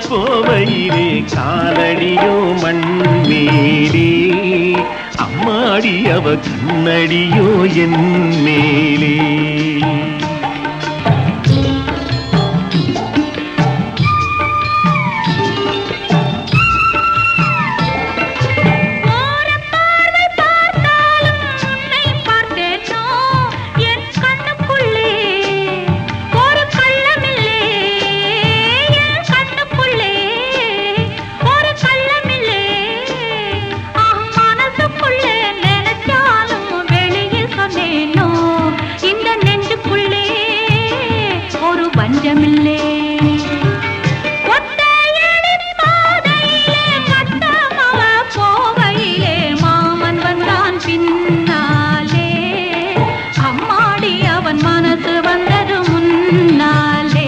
போவையிலே காலடியோ மண்மேலே அம்மாடி அவ கண்ணடியோ என் மேலே ஓரம் பார்வை பார்த்தாலும் உன்னை பார்த்தேனோ என் கண்ணுக்குள்ளே ஒரு கள்ளமில்லே என் கண்ணுக்குள்ளே ஒரு கள்ளமில்லே ஆஹ் மனசுக்குள்ளே நினைச்சாலும் வெளியில் சொன்னேனோ இந்த நெஞ்சுக்குள்ளே ஒரு பஞ்சமில்லே ஒத்தையடி பாதையிலே கட்டமவ போகையிலே மாமன் வந்தான் பின்னாலே அம்மாடி அவன் மனசு வந்தது முன்னாலே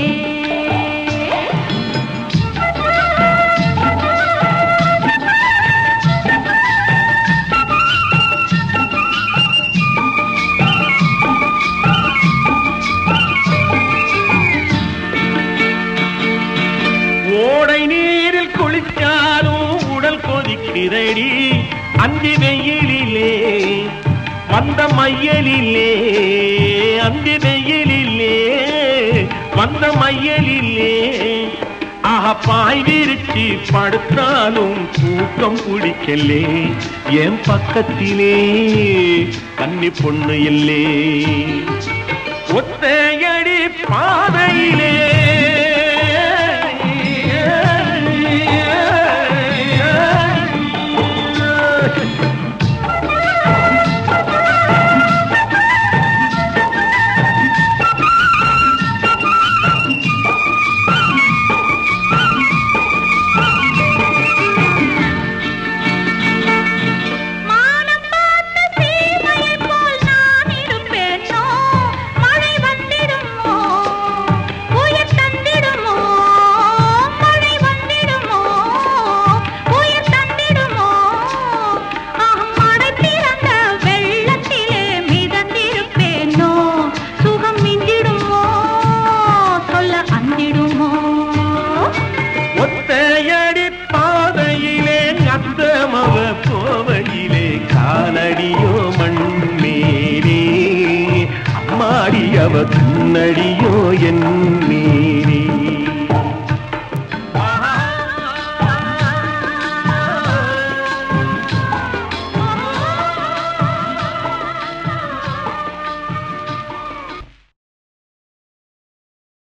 ஓடை நீரில் குளிச்சாலும் உடல் கொதிக்கிறடி அந்தி வெயிலிலே வந்த மையலிலே அந்தி வெயிலிலே வந்த மையலிலே ஆஹா பாய் விரிச்சு படுத்தாலும் தூக்கம் பிடிக்கலே என் பக்கத்திலே கன்னி பொண்ணு இல்லே ஒத்தையடி பாதையிலே மானம் பார்த்த சீமையைப் போல் நான் இருப்பேனோ மழை வந்திடுமோ உயிர் தந்திடுமோ மழை வந்திடுமோ உயிர் தந்திடுமோ ஆஹ் மழை பிறந்த வெள்ளத்திலே மிதந்திருப்பேனோ சுகம் மிஞ்சிடுமோ சொல்ல அந்திடுமோ ஒத்தையடி பாதையிலே அத்தமவ போவையிலே காலடியோ மண்மேலே அம்மாடி அவ கண்ணடியோ என்